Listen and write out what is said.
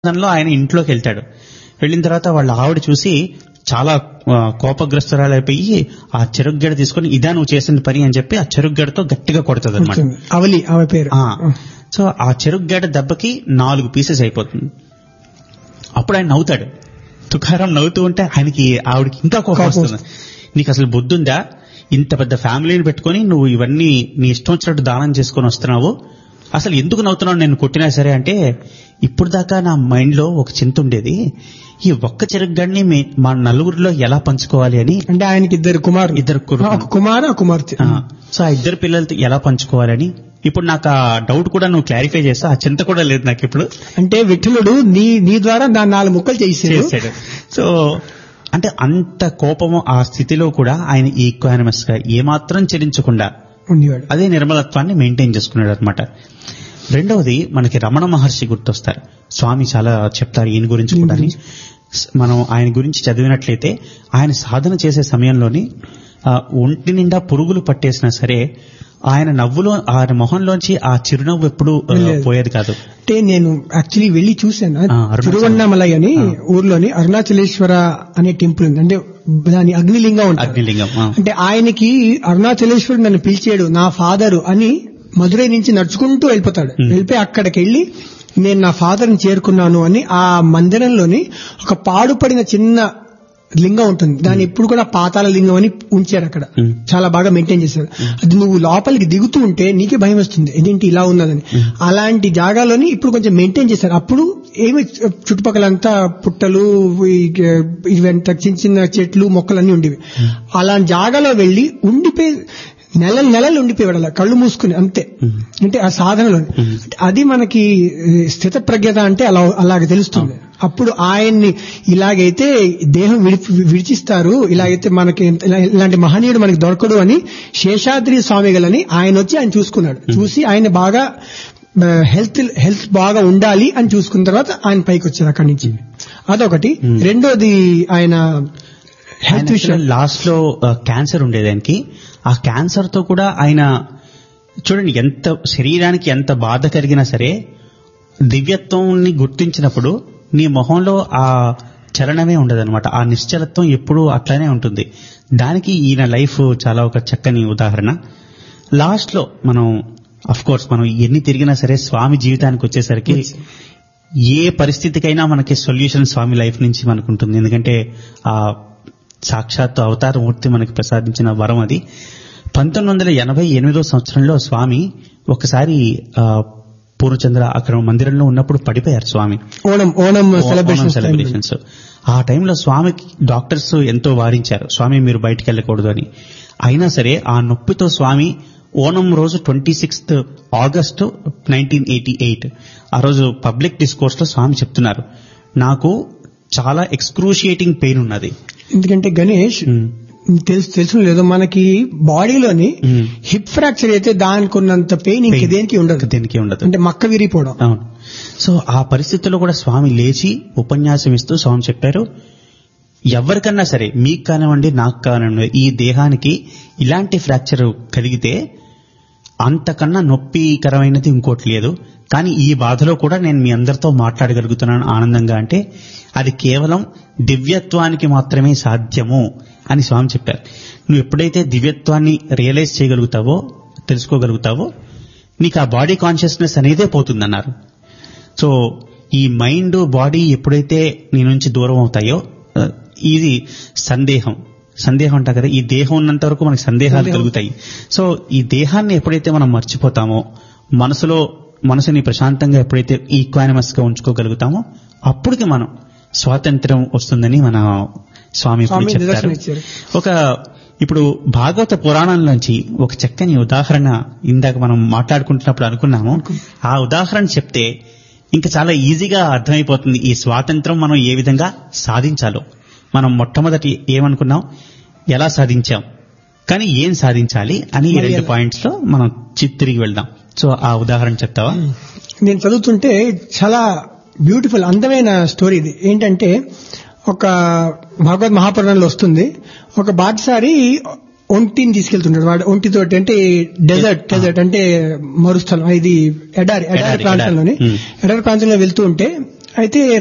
దానిలో ఆయన ఇంట్లోకి వెళ్తాడు వెళ్ళిన తర్వాత వాళ్ళ ఆవిడ చూసి చాలా ఆ, కోపగ్రస్తురాలైపోయి ఆ చెరుగ్గడ తీసుకొని ఇదా నువ్వు చేసిన పని అని చెప్పి ఆ చెరుగ్గడతో గట్టిగా కొడుతుంది అనమాట ఉంటుంది. అవలి ఆమె పేరు సో ఆ చెరుగ్గడ దెబ్బకి నాలుగు పీసెస్ అయిపోతుంది అప్పుడు ఆయన నవ్వుతాడు తుకారం నవ్వుతూ ఉంటే ఆయనకి ఆవిడకి ఇంకా కోపం కోపం వస్తుంది నీకు అసలు బుద్ధి ఉందా ఇంత పెద్ద ఫ్యామిలీని పెట్టుకొని నువ్వు ఇవన్నీ నీ ఇష్టం వచ్చినట్టు దానం చేసుకొని వస్తున్నావు అసలు ఎందుకు నవ్వుతున్నావు నేను కొట్టినా సరే అంటే ఇప్పుడు దాకా నా మైండ్ లో ఒక చింత ఉండేది ఈ ఒక్క చెరుగ్గడిని మే- మా నలుగురిలో ఎలా పంచుకోవాలి అని అంటే ఆయనకి ఇద్దరు కుమారు ఇద్దరు కుర్ర- ఒక కుమారు ఒక కుమార్తె ఆ, సో ఆ ఇద్దరు పిల్లలతో ఎలా పంచుకోవాలని ఇప్పుడు నాకు ఆ డౌట్ కూడా నువ్వు క్లారిఫై చేస్తా ఆ చింత కూడా లేదు నాకు ఇప్పుడు అంటే విఠలుడు నీ నీ ద్వారా దాన్ని నాలుగు ముక్కలు చేసాడు చేశాడు సో అంటే అంత కోపము ఆ స్థితిలో కూడా ఆయన ఈక్వానిమస్ గా ఏమాత్రం చెల్లించకుండా ఉండేవాడు అదే నిర్మలత్వాన్ని మెయింటైన్ చేసుకున్నాడు అనమాట రెండవది మనకి రమణ మహర్షి గుర్తొస్తారు స్వామి చాలా చెప్తారు ఈయన గురించి కూడా మనం ఆయన గురించి చదివినట్లయితే ఆయన సాధన చేసే సమయంలోని ఆ, ఒంటి నిండా పురుగులు పట్టేసినా సరే ఆయన నవ్వులో ఆయన మొహంలోంచి ఆ చిరునవ్వు ఎప్పుడు ఆ, లేదు. పోయేది కాదు అంటే నేను యాక్చువల్లీ వెళ్లి చూశాను ఆ, అరుణాచలం. తిరువണ്ണామలై అని ఊర్లోని అరుణాచలేశ్వర అనే టెంపుల్ ఉంది అంటే దాని అగ్నిలింగం ఉంటుంది అగ్నిలింగం ఆ. అంటే ఆయనకి అరుణాచలేశ్వరుడు నన్ను పిలిచాడు నా ఫాదరు అని మధురై నుంచి నడుచుకుంటూ వెళ్ళిపోతాడు వెళ్ళిపోయి అక్కడికి వెళ్ళి నేను నా ఫాదర్ని చేరుకున్నాను అని ఆ మందిరంలోని ఒక పాడుపడిన చిన్న లింగం ఉంటుంది దాన్ని ఇప్పుడు కూడా పాతాల లింగం అని ఉంచారు అక్కడ మ్. చాలా బాగా మెయింటైన్ చేశారు అది నువ్వు లోపలికి దిగుతూ ఉంటే నీకే భయం వస్తుంది ఇదేంటి ఇలా ఉన్నదని అలాంటి జాగాలోని ఇప్పుడు కొంచెం మెయింటైన్ చేశారు అప్పుడు ఏమి చుట్టుపక్కలంతా పుట్టలు ఈ- ఇవంతా చిన్న చిన్న చెట్లు మొక్కలన్నీ ఉండేవి అలాంటి జాగాలో వెళ్లి ఉండిపోయి నెలలు నెలలు ఉండిపోయాడు అలా కళ్ళు మూసుకుని అంతే అంటే ఆ సాధనలో అంటే అది మనకి స్థిత ప్రజ్ఞత అంటే అలా అలాగే తెలుస్తుంది అప్పుడు ఆయన్ని ఇలాగైతే దేహం విడిపి విడిచిస్తారు ఇలాగైతే మనకి ఇంత- ఇలా- ఇలాంటి మహనీయుడు మనకి దొరకడు అని శేషాద్రి స్వామిగలని ఆయన వచ్చి ఆయన చూసుకున్నాడు చూసి ఆయన బాగా హెల్త్ హెల్త్ బాగా ఉండాలి అని చూసుకున్న తర్వాత ఆయన పైకి వచ్చారు అక్కడి నుంచి అదొకటి రెండోది ఆయన హెల్త్ విషయం లాస్ట్ లో క్యాన్సర్ ఉండేది ఆయనకి ఆ క్యాన్సర్ తో కూడా ఆయన చూడండి ఎంత శరీరానికి ఎంత బాధ కలిగినా సరే దివ్యత్వంని గుర్తించినప్పుడు నీ మొహంలో ఆ చలనమే ఉండదన్నమాట ఆ నిశ్చలత్వం ఎప్పుడూ అట్లానే ఉంటుంది దానికి ఈయన లైఫ్ చాలా ఒక చక్కని ఉదాహరణ లాస్ట్ లో మనం అఫ్ కోర్స్ మనం ఎన్ని తిరిగినా సరే స్వామి జీవితానికి వచ్చేసరికి ఏ పరిస్థితికైనా మనకి సొల్యూషన్ స్వామి లైఫ్ నుంచి మనకు ఉంటుంది ఎందుకంటే ఆ సాక్షాత్ అవతారమూర్తి మనకి ప్రసాదించిన వరం అది పంతొమ్మిది వందల ఎనభై ఎనిమిదో సంవత్సరంలో స్వామి ఒకసారి ఆ, పూర్ణచంద్ర అక్కడ మందిరంలో ఉన్నప్పుడు పడిపోయారు స్వామి ఓణం ఓణం ఓణం సెలబ్రేషన్ సెలబ్రేషన్స్ ఆ టైంలో స్వామికి డాక్టర్స్ ఎంతో వారించారు స్వామి మీరు బయటికి వెళ్ళకూడదు అని అయినా సరే ఆ నొప్పితో స్వామి ఓణం రోజు twenty sixth August nineteen eighty eight ఆ రోజు పబ్లిక్ డిస్కోర్స్ లో స్వామి చెప్తున్నారు నాకు చాలా ఎక్స్క్రూషియేటింగ్ పెయిన్ ఉన్నది ఎందుకంటే గణేష్ ఉమ్, తెలుసు తెలుసు లేదో మనకి బాడీలోని ఉమ్. హిప్ ఫ్రాక్చర్ అయితే దానికి ఉన్నంత పెయిన్ ఇంక Pain. దేనికి ఉండదు దేనికి ఉండదు అంటే మక్క విరిగిపోవడం అవును సో ఆ పరిస్థితుల్లో కూడా స్వామి లేచి ఉపన్యాసం ఇస్తూ స్వామి చెప్పారు ఎవరికన్నా సరే మీకు కానివ్వండి నాకు కానివ్వండి ఈ దేహానికి ఇలాంటి ఫ్రాక్చర్ కలిగితే అంతకన్నా నొప్పికరమైనది ఇంకోటి లేదు కానీ ఈ బాధలో కూడా నేను మీ అందరితో మాట్లాడగలుగుతున్నాను ఆనందంగా అంటే అది కేవలం దివ్యత్వానికి మాత్రమే సాధ్యము అని స్వామి చెప్పారు నువ్వు ఎప్పుడైతే దివ్యత్వాన్ని రియలైజ్ చేయగలుగుతావో తెలుసుకోగలుగుతావో నీకు ఆ బాడీ కాన్షియస్నెస్ అనేదే పోతుందన్నారు సో ఈ మైండ్ బాడీ ఎప్పుడైతే నీ నుంచి దూరం అవుతాయో ఆ, ఇది సందేహం సందేహం అంటా కదా ఈ దేహం ఉన్నంత వరకు మనకి సందేహాలు సందేహం. కలుగుతాయి సో ఈ దేహాన్ని ఎప్పుడైతే మనం మర్చిపోతామో మనసులో మనసుని ప్రశాంతంగా ఎప్పుడైతే ఈక్వానిమస్ గా ఉంచుకోగలుగుతామో అప్పటికి మనం స్వాతంత్ర్యం వస్తుందని మన స్వామి ఇప్పుడు స్వామి చెప్తారు నిదర్శనం ఇచ్చారు. ఒక ఇప్పుడు భాగవత పురాణంలోంచి ఒక చక్కని ఉదాహరణ ఇందాక మనం మాట్లాడుకుంటున్నప్పుడు అనుకున్నాము ఆ ఉదాహరణ చెప్తే ఇంకా చాలా ఈజీగా అర్థమైపోతుంది ఈ స్వాతంత్రం మనం ఏ విధంగా సాధించాలో మనం మొట్టమొదటి ఏమనుకున్నాం ఎలా సాధించాం కానీ ఏం సాధించాలి అని ఈ మరి రెండు ఎలా? పాయింట్స్ లో మనం చి- తిరిగి వెళ్దాం సో ఆ ఉదాహరణ చెప్తావా నేను చదువుతుంటే చాలా బ్యూటిఫుల్ అందమైన స్టోరీ ఇది ఏంటంటే ఒక భగవద్ మహాపురాణంలో వస్తుంది ఒక బాటసారి ఒంటిని తీసుకెళ్తుంటాడు వాడు ఒంటితోటి అంటే డెజర్ట్ డెజర్ట్ అంటే మరుస్థలం ఇది ఎడారి ఎడారి ఎడారి, ప్రాంతంలోని ఎడారి. ఎడారి ప్రాంతంలో వెళ్తూ ఉంటే అయితే